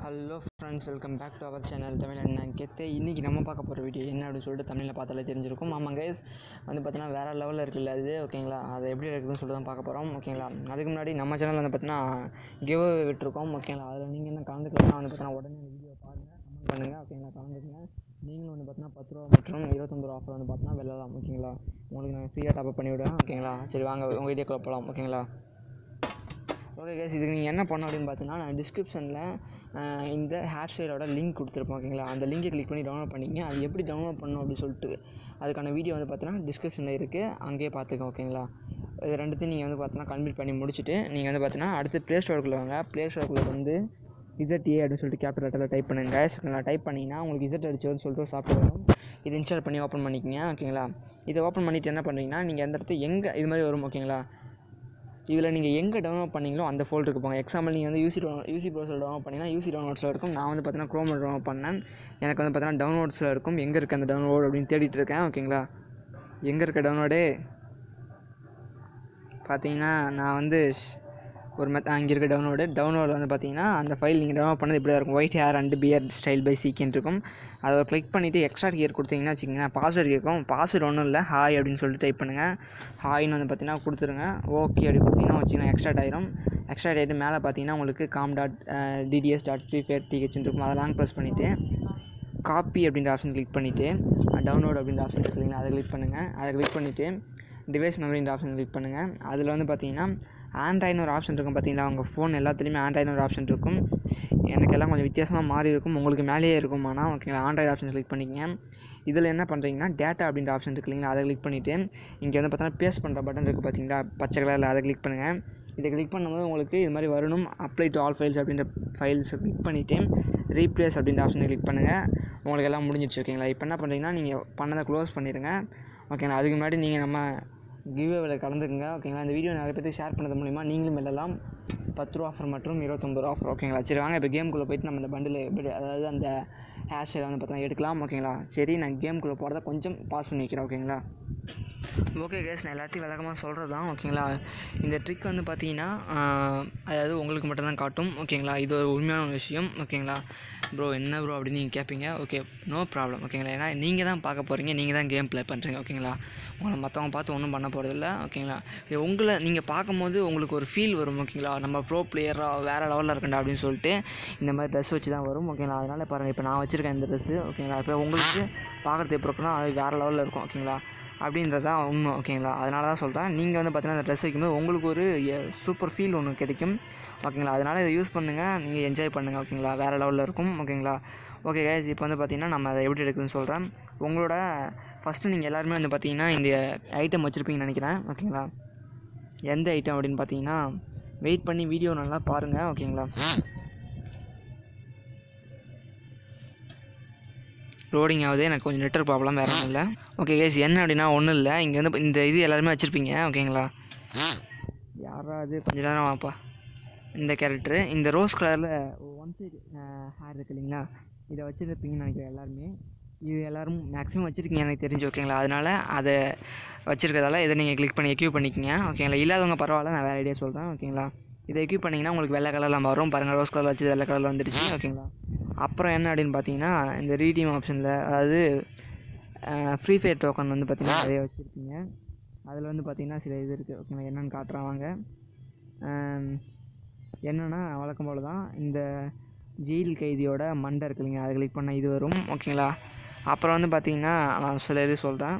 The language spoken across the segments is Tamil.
hello friends welcome back to our channel Tamil அண்ணன் கெத்து இன்றைக்கி நம்ம பார்க்க போகிற வீடியோ என்ன அப்படின்னு சொல்லிட்டு தமிழில் பார்த்தாலே தெரிஞ்சிருக்கும் ஆமாம் கைஸ் வந்து பார்த்தீங்கன்னா வேறு லெவலில் இருக்குல்ல அது ஓகேங்களா அது எப்படி இருக்குதுன்னு சொல்லிட்டு தான் பார்க்க போகிறோம் ஓகேங்களா அதுக்கு முன்னாடி நம்ம சேனல் வந்து பார்த்தீங்கன்னா கிவ் விட்டுருக்கோம் ஓகேங்களா அதில் நீங்கள் என்ன கலந்துக்கலாம் வந்து பார்த்தீங்கன்னா உடனே வீடியோ பாருங்கள் கமெண்ட் பண்ணுங்கள் ஓகேங்களா கலந்துக்குங்க நீங்களும் வந்து பார்த்தீங்கன்னா பத்து ரூபா மற்றும் இருபத்தொம்பது ரூபா ஆஃபர் வந்து பார்த்தீங்கன்னா வெல்லலாம் ஓகேங்களா உங்களுக்கு நான் ஃப்ரீயாக டாப்அப் பண்ணி விடுவேன் ஓகேங்களா சரி வாங்க உங்கள் வீடியோக்குள்ள போகலாம் ஓகேங்களா ஓகே கேஸ் இதுக்கு நீங்கள் என்ன பண்ணணும் அப்படின்னு பார்த்தீங்கன்னா நான் டிஸ்கிரிப்ஷனில் இந்த ஹேர் ஸ்டைலோட லிங்க் கொடுத்துருப்போம் ஓகேங்களா அந்த லிங்கை கிளிக் பண்ணி டவுன்லோட் பண்ணிங்க அது எப்படி டவுன்லோட் பண்ணணும் அப்படின்னு சொல்லிட்டு அதுக்கான வீடியோ வந்து பார்த்தீங்கன்னா டிஸ்கிரிப்ஷனில் இருக்குது அங்கேயே பார்த்துக்கோங்க ஓகேங்களா இது ரெண்டுத்தையும் நீங்கள் வந்து பார்த்தீங்கன்னா கம்ப்ளீட் பண்ணி முடிச்சுட்டு நீங்கள் வந்து பார்த்தீங்கன்னா அடுத்து ப்ளே ஸ்டோருக்குள்ளே வாங்க ப்ளே ஸ்டோருக்குள்ளே வந்து இசட்ஏ அப்படின்னு சொல்லிட்டு கேபிட்டல் லெட்டரில் டைப் பண்ணுங்க ஓகேங்களா டைப் பண்ணிங்கன்னா உங்களுக்கு இசட் அடிச்சோன்னு சொல்லிட்டு ஒரு சாஃப்ட்வேர் வரும் இது இன்ஸ்டால் பண்ணி ஓப்பன் பண்ணிக்கங்க ஓகேங்களா இதை ஓப்பன் பண்ணிவிட்டு என்ன பண்ணுறீங்கன்னா நீங்கள் அந்த இடத்துல எங்கே இது மாதிரி வரும் ஓகேங்களா இதில் நீங்கள் எங்கே டவுன்லோட் பண்ணீங்களோ அந்த ஃபோல்டருக்கு போங்க எக்ஸாம்பிள் நீங்கள் வந்து UC down UC browser download பண்ணிங்கன்னா யூசி டவுன்லோட்ஸில் இருக்கும் நான் வந்து பார்த்தீங்கன்னா க்ரோம் டவுன்லோட் பண்ணேன் எனக்கு வந்து பார்த்தீங்கன்னா டவுன்லோட்ஸில் இருக்கும் எங்கே இருக்குது அந்த டவுன்லோட் அப்படின்னு தேடிட்டு இருக்கேன் ஓகேங்களா எங்கே இருக்க டவுன்லோடு பார்த்தீங்கன்னா நான் வந்து ஷ்- ஒரு மெத் அங்கே இருக்க டவுன்லோடு டவுன்லோட் வந்து பார்த்தீங்கன்னா அந்த ஃபைல் நீங்கள் டவுன்லோட் பண்ணது இப்படி தான் இருக்கும் white hair and beard style பை சீக்கின்னு இருக்கும் அதை ஒரு கிளிக் பண்ணிவிட்டு எக்ஸ்ட்ரா கியர் கொடுத்தீங்கன்னா வச்சுக்கோங்க பாஸ்வேர்டு கேட்கும் பாஸ்வேர்டு ஒன்றும் இல்லை ஹாய் அப்படின்னு சொல்லிட்டு டைப் பண்ணுங்கள் ஹாய்னு வந்து பார்த்தீங்கன்னா கொடுத்துருங்க ஓகே அப்படி கொடுத்தீங்கன்னா வச்சுக்கோங்க எக்ஸ்ட்ரா ஆயிரும் எக்ஸ்ட்ரா ஆகிட்டு மேலே பார்த்தீங்கன்னா உங்களுக்கு com dot DTS dot free fire டிஹெச்னு இருக்கும் அதை லாங் ப்ரெஸ் பண்ணிவிட்டு காப்பி அப்படின்ற ஆப்ஷன் கிளிக் பண்ணிவிட்டு டவுன்லோட் அப்படின்ற ஆப்ஷன் இருக்கு இல்லைங்களா அதை கிளிக் பண்ணுங்கள் அதை கிளிக் பண்ணிவிட்டு டிவைஸ் மெமரின்ற ஆப்ஷன் கிளிக் பண்ணுங்கள் அதில் வந்து பார்த்தீங்கன்னா ஆண்ட்ராய்டுன்னு ஒரு ஆப்ஷன் இருக்கும் பார்த்தீங்களா உங்கள் ஃபோன் எல்லாத்துலேயுமே ஆண்ட்ராய்டுன்னு ஒரு ஆப்ஷன் இருக்கும் எனக்கு எல்லாம் கொஞ்சம் வித்தியாசமாக மாறி இருக்கும் உங்களுக்கு மேலேயே இருக்கும் ஆனால் ஓகேங்களா ஆண்ட்ராய்டு ஆப்ஷன் கிளிக் பண்ணிக்கங்க இதில் என்ன பண்ணுறீங்கன்னா டேட்டா அப்படின்ற ஆப்ஷன் இருக்கு இல்லைங்களா அதை கிளிக் பண்ணிவிட்டு இங்கே வந்து பார்த்தீங்கன்னா பேஸ்ட் பண்ணுற பட்டன் இருக்குது பார்த்தீங்களா பச்சை கலரில் அதை கிளிக் பண்ணுங்கள் இதை கிளிக் பண்ணும்போது உங்களுக்கு இது மாதிரி வரணும் அப்ளை டு ஆல் ஃபைல்ஸ் அப்படின்ற ஃபைல்ஸை கிளிக் பண்ணிவிட்டு ரீப்ளேஸ் அப்படின்ற ஆப்ஷனை கிளிக் பண்ணுங்கள் உங்களுக்கு எல்லாம் முடிஞ்சிடுச்சு ஓகேங்களா இப்போ என்ன பண்ணுறீங்கன்னா நீங்கள் பண்ணதை க்ளோஸ் பண்ணிடுங்க ஓகேங்களா அதுக்கு முன்னாடி நீங்கள் நம்ம கிவ்வேவில் கலந்துக்குங்க ஓகேங்களா இந்த வீடியோ நிறைய பேருக்கு ஷேர் பண்ணது மூலிமா நீங்களும் வெல்லலாம் பத்து ரூபா ஆஃபர் மற்றும் இருபத்தொம்பது ரூபா ஆஃபர் ஓகேங்களா சரி வாங்க இப்போ கேம்குள்ளே போயிட்டு நம்ம இந்த பண்டில் எப்படி அதாவது அந்த ஹேர் ஸ்டைலை வந்து பார்த்தீங்கன்னா எடுக்கலாம் ஓகேங்களா சரி நான் கேம்குள்ளே போகிறத கொஞ்சம் பாஸ் பண்ணி வைக்கிறேன் ஓகேங்களா ஓகே கேஸ் நான் எல்லாத்தையும் விளக்கமாக சொல்கிறது தான் ஓகேங்களா இந்த ட்ரிக் வந்து பார்த்தீங்கன்னா ஆஹ், அதாவது உங்களுக்கு மட்டும்தான் காட்டும் ஓகேங்களா இது ஒரு உண்மையான ஒரு விஷயம் ஓகேங்களா ப்ரோ என்ன ப்ரோ அப்படின்னு நீங்கள் கேட்பீங்க ஓகே நோ ப்ராப்ளம் ஓகேங்களா ஏன்னா நீங்கள் தான் பார்க்க போகிறீங்க நீங்கள் தான் கேம் ப்ளே பண்ணுறீங்க ஓகேங்களா உங்களை மற்றவங்க பார்த்து ஒன்றும் பண்ண போகிறதில்ல ஓகேங்களா இது உங்களை நீங்கள் பார்க்கும்போது உங்களுக்கு ஒரு ஃபீல் வரும் ஓகேங்களா நம்ம ப்ரோ பிளேயராக வேறு லெவலில் இருக்கண்டா அப்படின்னு சொல்லிட்டு இந்த மாதிரி ட்ரெஸ் வச்சு தான் வரும் ஓகேங்களா அதனால் பாருங்கள் இப்போ நான் வச்சுருக்கேன் இந்த ட்ரெஸ்ஸு ஓகேங்களா இப்போ உங்களுக்கு பார்க்குறது எப்படி இருக்குன்னா அது வேறு லெவலில் இருக்கும் ஓகேங்களா அப்படின்றது தான் உண்மை ஓகேங்களா அதனால தான் சொல்கிறேன் நீங்கள் வந்து பார்த்தீங்கன்னா அந்த ட்ரெஸ் வைக்கும்போது உங்களுக்கு ஒரு சூப்பர் ஃபீல் ஒன்று கிடைக்கும் ஓகேங்களா அதனால் இதை யூஸ் பண்ணுங்கள் நீங்கள் என்ஜாய் பண்ணுங்கள் ஓகேங்களா வேறு லெவலில் இருக்கும் ஓகேங்களா ஓகே கைஸ் இப்போ வந்து பார்த்தீங்கன்னா நம்ம அதை எப்படி எடுக்குதுன்னு சொல்கிறேன் உங்களோட ஃபஸ்ட்டு நீங்கள் எல்லாருமே வந்து பார்த்தீங்கன்னா இந்த ஐட்டம் வச்சுருப்பீங்கன்னு நினைக்கிறேன் ஓகேங்களா எந்த ஐட்டம் அப்படின்னு பார்த்தீங்கன்னா வெயிட் பண்ணி வீடியோ நல்லா பாருங்கள் ஓகேங்களா லோடிங் ஆகுது எனக்கு கொஞ்சம் நெட்ஒர்க் ப்ராப்ளம் வேறு ஒன்றும் இல்லை ஓகே கேஸ் என்ன அப்படின்னா ஒன்றும் இல்லை இங்கே வந்து இந்த இது எல்லாருமே வச்சுருப்பீங்க ஓகேங்களா யாராவது கொஞ்ச நேரம் வாப்பா இந்த கேரக்டரு இந்த ரோஸ் கலரில் ஒன் சைடு ஹேர் இருக்கு இல்லைங்களா இதை வச்சுருப்பீங்கன்னு நினைக்கிறேன் எல்லாருமே இது எல்லோரும் மேக்ஸிமம் வச்சுருக்கீங்க எனக்கு தெரிஞ்சு ஓகேங்களா அதனால் அதை வச்சுருக்கதால இதை நீங்கள் கிளிக் பண்ணி எக்யூப் பண்ணிக்கங்க ஓகேங்களா இல்லாதவங்க பரவாயில்ல நான் வேறு ஐடியா சொல்கிறேன் ஓகேங்களா இதை எக்யூப் பண்ணிங்கன்னா உங்களுக்கு வெள்ளை கலரில் வரும் பாருங்கள் ரோஸ் கலர் வச்சு வெள்ளை கலரில் வந்துடுச்சு ஓகேங்களா அப்புறம் என்ன அப்படின்னு பார்த்தீங்கன்னா இந்த ரீடீம் ஆப்ஷனில் அதாவது ஃப்ரீ ஃபயர் டோக்கன் வந்து பார்த்தீங்கன்னா நிறைய வச்சுருக்கீங்க அதில் வந்து பார்த்தீங்கன்னா சில இது இருக்குது ஓகேங்களா என்னென்னு காட்டுறேன் வாங்க ஆம், என்னென்னா வழக்கம் போல் தான் இந்த ஜெயில் கைதியோட மண்டை இருக்கு இல்லைங்க அதை கிளிக் பண்ண இது வரும் ஓகேங்களா அப்புறம் வந்து பார்த்தீங்கன்னா நான் சில இது சொல்கிறேன்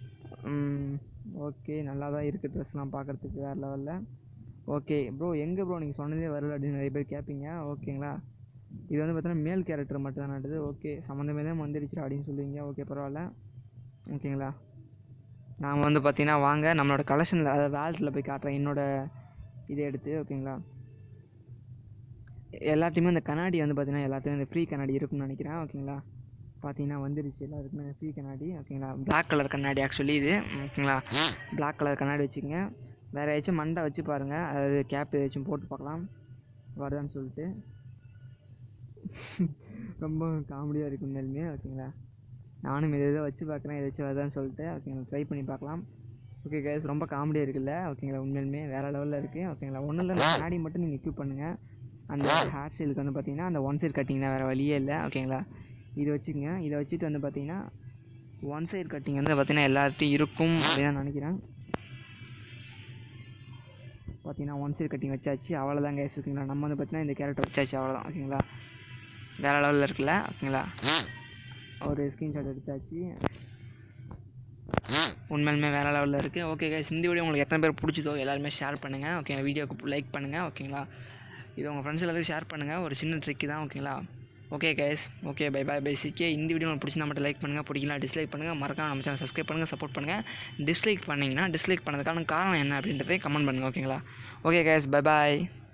ஓகே நல்லா தான் இருக்குது ட்ரெஸ்லாம் பார்க்குறதுக்கு வேறு லெவலில் ஓகே ப்ரோ எங்கே ப்ரோ நீங்கள் சொன்னதே வரல அப்படின்னு நிறைய பேர் கேட்பீங்க ஓகேங்களா இது வந்து பார்த்தீங்கன்னா மேல் கேரக்டர் மட்டும் தான் நடுது ஓகே சம்மந்தமே தான் வந்துடுச்சு அப்படின்னு சொல்லுவீங்க ஓகே பரவாயில்ல ஓகேங்களா நாம் வந்து பார்த்தீங்கன்னா வாங்க நம்மளோட கலெக்ஷனில் அதாவது வேலட்டில் போய் காட்டுறேன் என்னோட இதை எடுத்து ஓகேங்களா எல்லாத்தையுமே இந்த கண்ணாடி வந்து பார்த்தீங்கன்னா எல்லாத்தையும் இந்த ஃப்ரீ கண்ணாடி இருக்கும்னு நினைக்கிறேன் ஓகேங்களா பார்த்தீங்கன்னா வந்துருச்சு எல்லாருக்குமே ஃப்ரீ கண்ணாடி ஓகேங்களா Black கலர் கண்ணாடி ஆக்சுவலி இது ஓகேங்களா Black கலர் கண்ணாடி வச்சுக்கோங்க வேறு ஏதாச்சும் மண்டை வச்சு பாருங்கள் அதாவது கேப் ஏதாச்சும் போட்டு பார்க்கலாம் வருதான்னு சொல்லிட்டு ரொம்ப காமெடியாக இருக்கு உண்மையிலுமே ஓகேங்களா நானும் இதை இதை வச்சு பார்க்குறேன் ஏதாச்சும் வருதான்னு சொல்லிட்டு ஓகேங்களா ட்ரை பண்ணி பார்க்கலாம் ஓகே கேஸ் ரொம்ப காமெடியாக இருக்குல்ல ஓகேங்களா உண்மையிலுமே வேறு லெவலில் இருக்குது ஓகேங்களா ஒன்றும் இல்லை கண்ணாடி மட்டும் நீங்கள் எக்யூப் பண்ணுங்கள் அந்த ஹேர் ஸ்டைலுக்கு வந்து பார்த்தீங்கன்னா அந்த ஒன் சைடு கட்டிங் தான் வேறு வழியே இல்லை ஓகேங்களா இது வச்சுக்கோங்க இதை வச்சுட்டு வந்து பார்த்தீங்கன்னா ஒன் சைடு கட்டிங் வந்து பார்த்தீங்கன்னா எல்லார்ட்டையும் இருக்கும் அப்படின்னு நான் நினைக்கிறேன் பார்த்தீங்கன்னா ஒன் சைடு கட்டிங் வச்சாச்சு அவ்வளோதான் கேஸ் ஓகேங்களா நம்ம வந்து பார்த்தீங்கன்னா இந்த கேரக்டர் வச்சாச்சு அவ்வளோதான் ஓகேங்களா வேறு லெவலில் இருக்குல்ல ஓகேங்களா ஒரு ஸ்க்ரீன்ஷாட் எடுத்தாச்சு உண்மையிலுமே வேறு லெவலில் இருக்குது ஓகே கைஸ் இந்த வீடியோ உங்களுக்கு எத்தனை பேர் பிடிச்சதோ எல்லாருமே ஷேர் பண்ணுங்கள் ஓகே வீடியோக்கு லைக் பண்ணுங்கள் ஓகேங்களா இது உங்கள் ஃப்ரெண்ட்ஸ் எல்லாத்தையும் ஷேர் பண்ணுங்கள் ஒரு சின்ன ட்ரிக்கு தான் ஓகேங்களா okay guys okay bye bye bye சிக்கே இந்த வீடியோ உங்களுக்கு பிடிச்சிருந்தா மட்டும் லைக் பண்ணுங்கள் பிடிக்கலாம் டிஸ்லைக் பண்ணுங்கள் மறக்காம நம்ம சேனல் சப்ஸ்கிரைப் பண்ணுங்கள் சப்போர்ட் பண்ணுங்கள் டிஸ்லைக் பண்ணிங்கன்னா டிஸ்லைக் பண்ணதுக்கான காரணம் என்ன அப்படின்றதை கமெண்ட் பண்ணுங்கள் ஓகேங்களா ஓகே கைஸ் பை பாய்